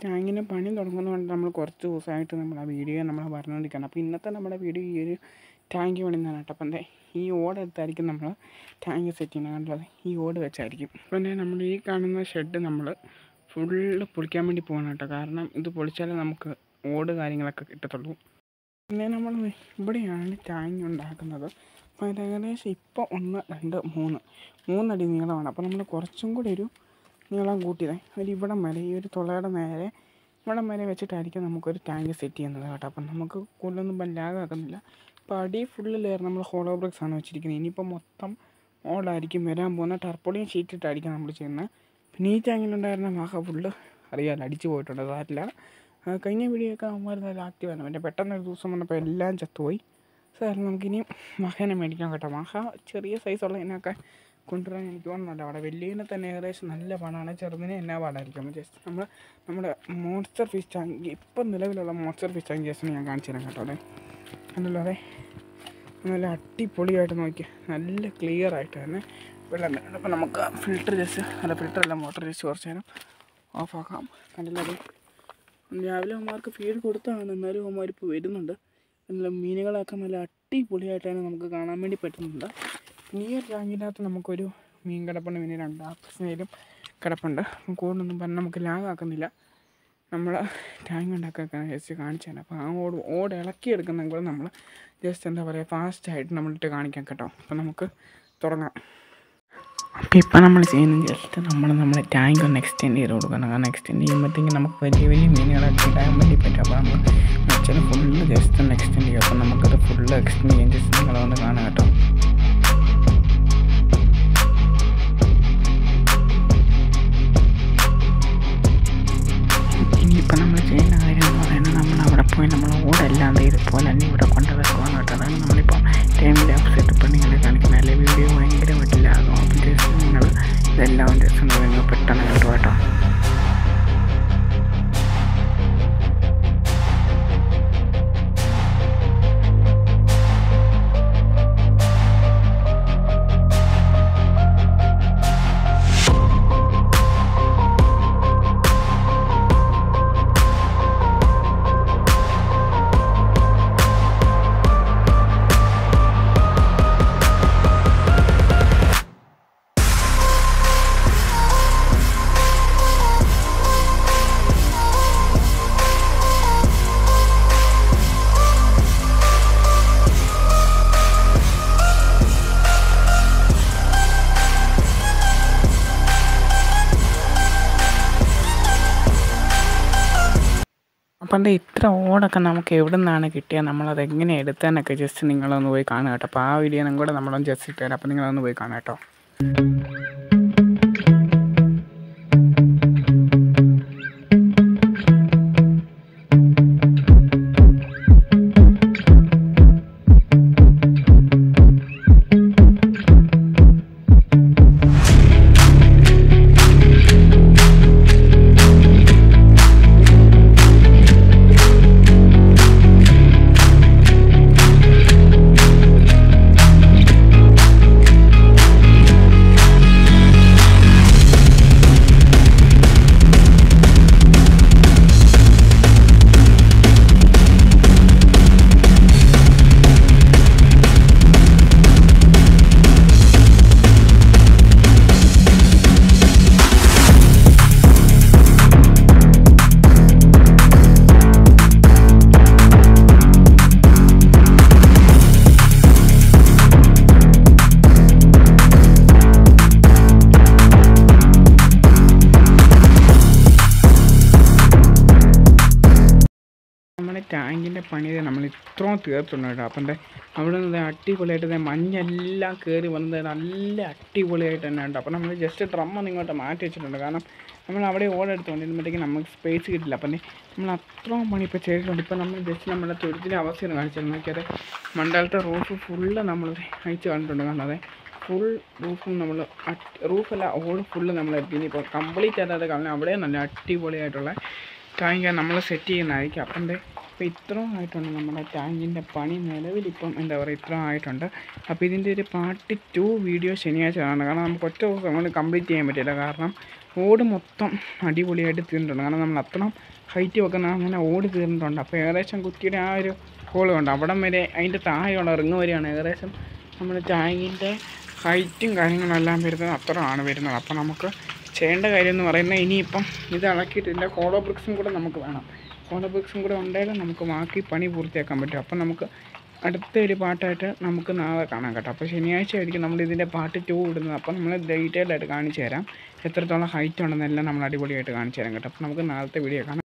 ടാങ്കിന് പണി തുടങ്ങുന്നതുകൊണ്ട് നമ്മൾ കുറച്ച് ദിവസമായിട്ട് നമ്മൾ ആ വീഡിയോ നമ്മൾ പറഞ്ഞുകൊണ്ടിരിക്കുകയാണ് അപ്പോൾ ഇന്നത്തെ നമ്മുടെ വീഡിയോ ഈ ഒരു ടാങ്ക് പണിന്നാണ് കേട്ടോ അപ്പം എന്താ ഈ ഓട് എടുത്തായിരിക്കും നമ്മൾ ടാങ്ക് സെറ്റ് ചെയ്യുന്നത് കണ്ടത് ഈ ഓട് വെച്ചായിരിക്കും അപ്പോൾ തന്നെ നമ്മൾ ഈ കാണുന്ന ഷെഡ് നമ്മൾ ഫുള്ള് പൊളിക്കാൻ വേണ്ടി പോകണം കേട്ടോ കാരണം ഇത് പൊളിച്ചാലേ നമുക്ക് ഓട് കാര്യങ്ങളൊക്കെ കിട്ടത്തുള്ളൂ പിന്നെ നമ്മൾ ഇവിടെയാണ് ടാങ്ക് ഉണ്ടാക്കുന്നത് അപ്പോൾ ഇത് ഏകദേശം ഇപ്പോൾ ഒന്ന് രണ്ട് മൂന്ന് മൂന്നടി നീളമാണ് അപ്പോൾ നമ്മൾ കുറച്ചും കൂടി ഒരു നീളം കൂട്ടിയത് ഒരു ഇവിടം വരെ ഈ ഒരു തുളയുടെ നേരെ ഇവിടം വരെ വെച്ചിട്ടായിരിക്കും നമുക്കൊരു ടാങ്ക് സെറ്റ് ചെയ്യുന്നത് കേട്ടോ അപ്പം നമുക്ക് കൂടുതലൊന്നും ഇപ്പം ലാഗാക്കുന്നില്ല ഇപ്പോൾ അടി ഫുള്ള് ലെയർ നമ്മൾ ഹോളോ ബ്രിക്സ് ആണ് വെച്ചിരിക്കുന്നത് ഇനിയിപ്പോൾ മൊത്തം ഓടായിരിക്കും വരാൻ പോകുന്ന ടർപ്പൊളിയും ഷീറ്റ് ഇട്ടായിരിക്കും നമ്മൾ ചെയ്യുന്നത് പിന്നെ ഈ ടാങ്കിലുണ്ടായിരുന്ന മഹ ഫുള്ള് അറിയാമല്ലോ അടിച്ചു പോയിട്ടുണ്ട് സാരില്ല ആ, കഴിഞ്ഞ വീഡിയോ ഒക്കെ അവന്മാർ നല്ല ആക്റ്റീവാണ് പിന്നെ പെട്ടെന്ന് ഒരു ദിവസം വന്നപ്പോൾ എല്ലാം ചത്തുപോയി സാർ നമുക്കിനിയും മഹനെ മേടിക്കാം കേട്ടോ മഹ ചെറിയ സൈസുള്ള ഇതിനൊക്കെ കൊണ്ടുവരാൻ എനിക്ക് തോന്നുന്നില്ല അവിടെ വലിയതിനെ തന്നെ ഏകദേശം നല്ല പാടാണ് ചെറുതിനെ എന്നാ പാടായിരിക്കും ജസ്റ്റ് നമ്മൾ നമ്മുടെ മോൺസ്റ്റർ ഫിഷ് ടാങ്ക് ഇപ്പം നിലവിലുള്ള മോൺസ്റ്റർ ഫിഷ് ടാങ്ക് ജസ്റ്റ് ഞാൻ കാണിച്ചു തരാം കേട്ടോ അതെ കണ്ടല്ലോ അതെ നല്ല അടിപൊളിയായിട്ട് നോക്കി നല്ല ക്ലിയർ ആയിട്ട് തന്നെ വെള്ളം വരുന്നുണ്ട് അപ്പോൾ നമുക്ക് ഫിൽറ്റർ ജസ്റ്റ് അല്ല ഫിൽറ്റർ അല്ല മോട്ടർ ജസ്റ്റ് കുറച്ച് നേരം ഓഫാക്കാം കണ്ടില്ല അത് രാവിലെ അവന്മാർക്ക് ഫീഡ് കൊടുത്തതാണ് എന്നാലും അവന്മാർ ഇപ്പോൾ വരുന്നുണ്ട് നല്ല മീനുകളൊക്കെ നല്ല അടിപൊളിയായിട്ടാണ് നമുക്ക് കാണാൻ വേണ്ടി പറ്റുന്നുണ്ട് പിന്നെ ഈ ഒരു ടാങ്കിനകത്ത് നമുക്കൊരു മീൻ കിടപ്പുണ്ട് പിന്നെ രണ്ട് ആക്സിനേലും കിടപ്പുണ്ട് കൂടുതലൊന്നും പറഞ്ഞാൽ നമുക്ക് ലാഗാക്കുന്നില്ല നമ്മൾ ടാങ്ക് ഉണ്ടാക്കാൻ ജസ്റ്റ് കാണിച്ചാണ് അപ്പോൾ ആ ഓട് ഓട് ഇളക്കി എടുക്കുന്ന കൂടെ നമ്മൾ ജസ്റ്റ് എന്താ പറയുക ഫാസ്റ്റായിട്ട് നമ്മളിട്ട് കാണിക്കാം കേട്ടോ അപ്പോൾ നമുക്ക് തുടങ്ങാം അപ്പോൾ ഇപ്പോൾ നമ്മൾ ചെയ്യുന്നത് ജസ്റ്റ് നമ്മൾ നമ്മുടെ ടാങ്ക് ഒന്ന് എക്സ്റ്റെൻഡ് ചെയ്ത് കൊടുക്കണം കാരണം എക്സ്റ്റെൻഡ് ചെയ്യുമ്പോഴത്തേക്കും നമുക്ക് വലിയ വലിയ മീനുകളൊക്കെ ഇടാൻ വേണ്ടി പറ്റും അപ്പോൾ നമ്മൾ വെച്ചാൽ ഫുള്ള് ജസ്റ്റ് ഒന്ന് എക്സ്റ്റെൻഡ് ചെയ്യും അപ്പോൾ നമുക്കത് ഫുള്ള് എക്സ്റ്റെൻഡ് ചെയ്യാൻ ജസ്റ്റ് നിങ്ങളൊന്ന് കാണാം കേട്ടോ ഇനിയിപ്പോൾ നമ്മൾ ചെയ്യുന്ന കാര്യം എന്ന് പറയുന്നത് നമ്മൾ അവിടെ പോയി നമ്മൾ ഓടെല്ലാം ഇതുപോലെ തന്നെ ഇവിടെ കൊണ്ട് വെക്കുവാണ് കേട്ടോ അതാണ് നമ്മളിപ്പോൾ ടൈം ലാപ്സ് ഇട്ടിപ്പോൾ നിങ്ങളെ കാണിക്കുന്നത് അല്ലെ വീഡിയോ ഭയങ്കരമായിട്ട് ലാഗും അപ്പോൾ ജസ്റ്റ് നിങ്ങൾ ഇതെല്ലാം ജസ്റ്റ് ഒന്ന് നിങ്ങൾ പെട്ടെന്ന് കണ്ടു കേട്ടോ അപ്പം എന്താ ഇത്ര ഓടൊക്കെ നമുക്ക് എവിടെ നിന്നാണ് കിട്ടിയത് നമ്മളത് എങ്ങനെ എടുത്തതെന്നൊക്കെ ജസ്റ്റ് നിങ്ങളൊന്ന് പോയി കാണുക കേട്ടോ അപ്പോൾ ആ വീഡിയോ കൂടെ നമ്മളൊന്ന് ജസ്റ്റ് ഇട്ടുതരാം അപ്പോൾ നിങ്ങളൊന്ന് പോയി കാണാം കേട്ടോ നമ്മുടെ ടാങ്കിൻ്റെ പണി ദേ നമ്മൾ ഇത്രയും തീർത്തുണ്ട് കേട്ടോ അപ്പം ദേ അവിടെ നിന്ന് ദേ അടിപൊളിയായിട്ട് ദേ മഞ്ഞെല്ലാം കയറി വന്നത് നല്ല അടിപൊളിയായിട്ട് തന്നെ ഉണ്ട് അപ്പോൾ നമ്മൾ ജസ്റ്റ് ഡ്രം ഒന്ന് ഇങ്ങോട്ട് മാറ്റി വെച്ചിട്ടുണ്ട് കാരണം നമ്മൾ അവിടെ ഓടെടുത്തുകൊണ്ടിരുമ്പോഴത്തേക്ക് നമുക്ക് സ്പേസ് കിട്ടില്ല അപ്പം ദേ നമ്മൾ അത്രയും പണി ഇപ്പോൾ ചെയ്തിട്ടുണ്ട് ഇപ്പോൾ നമ്മൾ ജസ്റ്റ് നമ്മുടെ തൊഴുത്തിൻ്റെ അവസ്ഥയാണ് കാണിച്ചിരുന്നത് നോക്കിയാൽ മണ്ടാലത്തെ റൂഫ് ഫുള്ള് നമ്മൾ അയച്ച് കണ്ടിട്ടുണ്ട് കണ്ടതെ ഫുൾ റൂഫും നമ്മൾ റൂഫല്ല ഓട് ഫുള്ള് നമ്മൾ ഇനിയിപ്പോൾ കംപ്ലീറ്റ് ആയിട്ട് കാണാൻ അവിടെ നല്ല അടിപൊളിയായിട്ടുള്ള ടാങ്ക് നമ്മൾ സെറ്റ് ചെയ്യുന്നതായിരിക്കും അപ്പം ദേ ഇപ്പോൾ ഇത്രയും ആയിട്ടുണ്ട് നമ്മുടെ ടാങ്കിൻ്റെ പണി നിലവിലിപ്പം എന്താ പറയുക ഇത്രയും ആയിട്ടുണ്ട് അപ്പോൾ ഇതിൻ്റെ ഒരു പാർട്ട് ടു വീഡിയോ ശനിയാഴ്ച കാണണം കാരണം നമുക്ക് ഒറ്റ ദിവസം കൊണ്ട് കംപ്ലീറ്റ് ചെയ്യാൻ പറ്റില്ല കാരണം ഓട് മൊത്തം അടിപൊളിയായിട്ട് തീർന്നിട്ടുണ്ട് കാരണം നമ്മൾ അത്രയും ഹൈറ്റ് വെക്കുന്ന അങ്ങനെ ഓടി തീർന്നിട്ടുണ്ട് അപ്പോൾ ഏകദേശം കുറ്റിയുടെ ആ ഒരു ഹോളും ഉണ്ട് അവിടം വരെ അതിൻ്റെ താഴെയുള്ള റിങ് വരെയാണ് ഏകദേശം നമ്മുടെ ടാങ്കിൻ്റെ ഹൈറ്റും കാര്യങ്ങളെല്ലാം വരുന്നത് അത്രയാണ് വരുന്നത് അപ്പോൾ നമുക്ക് ചെയ്യേണ്ട കാര്യം എന്ന് പറയുന്നത് ഇനിയിപ്പം ഇത് ഇളക്കിയിട്ട് ഇതിൻ്റെ ഹോളോ ബ്രിക്സും കൂടെ നമുക്ക് വേണം ഹോളോ ബ്രിക്സും കൂടെ ഉണ്ടെങ്കിൽ നമുക്ക് ബാക്കി പണി പൂർത്തിയാക്കാൻ പറ്റും അപ്പം നമുക്ക് അടുത്ത ഒരു പാട്ടായിട്ട് നമുക്ക് നാളെ കാണാം കേട്ടോ അപ്പോൾ ശനിയാഴ്ച ആയിരിക്കും നമ്മൾ ഇതിൻ്റെ പാർട്ട് ടു ഇടുന്നത് അപ്പോൾ നമ്മൾ ഡീറ്റെയിൽ ആയിട്ട് കാണിച്ചു തരാം എത്രത്തോളം ഹൈറ്റ് ഉണ്ടെന്നെല്ലാം നമ്മൾ അടിപൊളിയായിട്ട് കാണിച്ചു തരാം കേട്ടോ അപ്പോൾ നമുക്ക് നാളത്തെ വീഡിയോ കാണാം